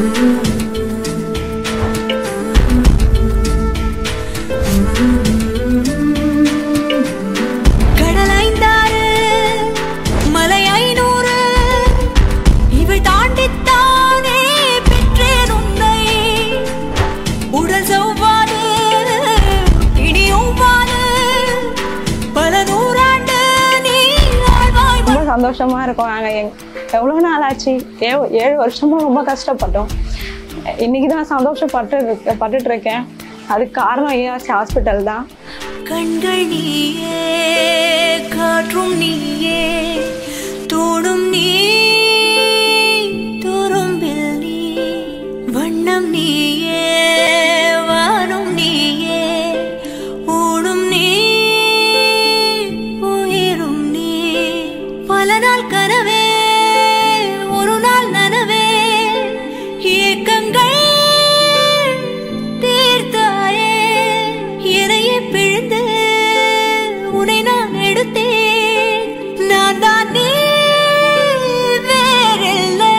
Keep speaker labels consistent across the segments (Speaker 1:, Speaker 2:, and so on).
Speaker 1: கடல் ஐந்தாறு மலை ஐநூறு இவள் தாண்டித்தானே பெற்றேன் உன்னை உடல் செவ்வாது இனியும் வாது பல நூறாண்டு நீ ஆழ்வாய்
Speaker 2: ரொம்ப சந்தோஷமா இருக்கும் நாங்கள் எங் எவ்வளோ நாள் ஆச்சு ஏழு ஏழு வருஷமா ரொம்ப கஷ்டப்பட்டோம் இன்னைக்கு தான் சந்தோஷப்பட்டு இருக்க- பட்டுட்டு இருக்கேன் அதுக்கு காரணம் ஏஆர்சி ஹாஸ்பிட்டல் தான்
Speaker 1: கண்கள் நீயே காற்றும் நீயே தோடும் நீ துரும்பில் நீ வண்ணம் நீயே வானும் நீயே ஊடும் நீ உயிரும் நீ பல நாள் கனவே ஒரு நாள் நனவே ஏக்கங்கள் தீர்த்தாயே எதையே பிழிந்து உன்னை நான் எடுத்தேன் நான் தான் நீ வேறில்லை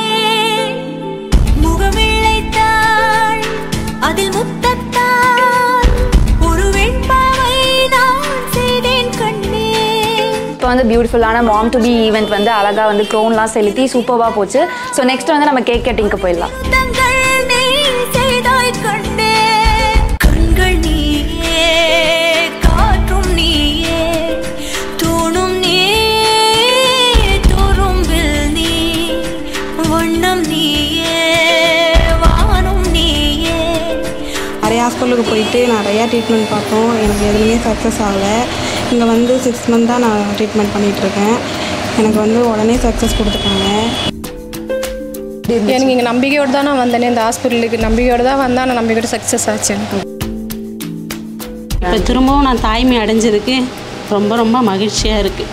Speaker 1: முகமிழைத்தாள் அதில் முத்தத்தால் ஒரு வெண்பாவை நான் செய்தேன் கண்ணே
Speaker 3: இப்போ வந்து பியூட்டிஃபுல்லான மாம் டு பி ஈவெண்ட் வந்து அழகாக வந்து க்ரோன்லாம் செலுத்தி சூப்பராக போச்சு ஸோ நெக்ஸ்ட் வந்து நம்ம கேக் கட்டிங்க்கு போயிடலாம்
Speaker 1: தங்கள் நீ செய்தாய் கண்ணே கண்கள் நீயே காற்றும் நீயே தூணும் நீ துரும்பில் நீ வண்ணம் நீயே வானும் நீயே
Speaker 4: நிறையா ஹாஸ்பிட்டலுக்கு போயிட்டு நிறையா ட்ரீட்மெண்ட் பார்த்தோம் எனக்கு எதுலேயுமே சக்ஸஸ் ஆகலை இங்கே வந்து சிக்ஸ் மந்த்தாக நான் ட்ரீட்மெண்ட் பண்ணிகிட்ருக்கேன் எனக்கு வந்து உடனே சக்ஸஸ் கொடுத்துட்டாங்க
Speaker 5: எனக்கு இங்கே நம்பிக்கையோடு தான் நான் வந்தேனே இந்த ஹாஸ்பிட்டலுக்கு நம்பிக்கையோடு தான் வந்தேன் நான் நம்பிக்கையோட சக்ஸஸ் ஆச்சு எனக்கு
Speaker 6: இப்போ திரும்பவும் நான் தாய்மை அடைஞ்சதுக்கு ரொம்ப ரொம்ப மகிழ்ச்சியாக இருக்குது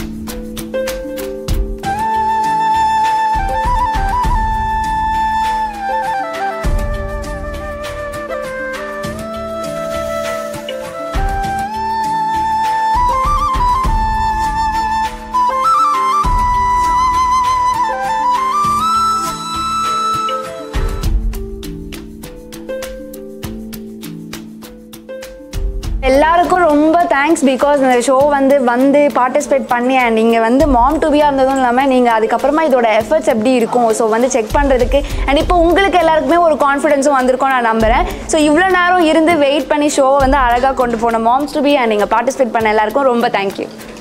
Speaker 3: எல்லாருக்கும் ரொம்ப தேங்க்ஸ் பிகாஸ் இந்த ஷோ வந்து வந்து பார்ட்டிசிபேட் பண்ணி அண்ட் நீங்கள் வந்து மாம் டுபியாக இருந்ததும் இல்லாமல் நீங்கள் அதுக்கப்புறமா இதோட எஃபர்ட்ஸ் எப்படி இருக்கும் ஸோ வந்து செக் பண்ணுறதுக்கு அண்ட் இப்போ உங்களுக்கு எல்லாருக்குமே ஒரு கான்ஃபிடென்ஸும் வந்திருக்கும் நான் நம்புகிறேன் ஸோ இவ்வளோ நேரம் இருந்து வெயிட் பண்ணி ஷோவை வந்து அழகாக கொண்டு போன மாம்ஸ் டு பி அண்ட் நீங்கள் பார்ட்டிசிபேட் பண்ண எல்லாருக்கும் ரொம்ப தேங்க்யூ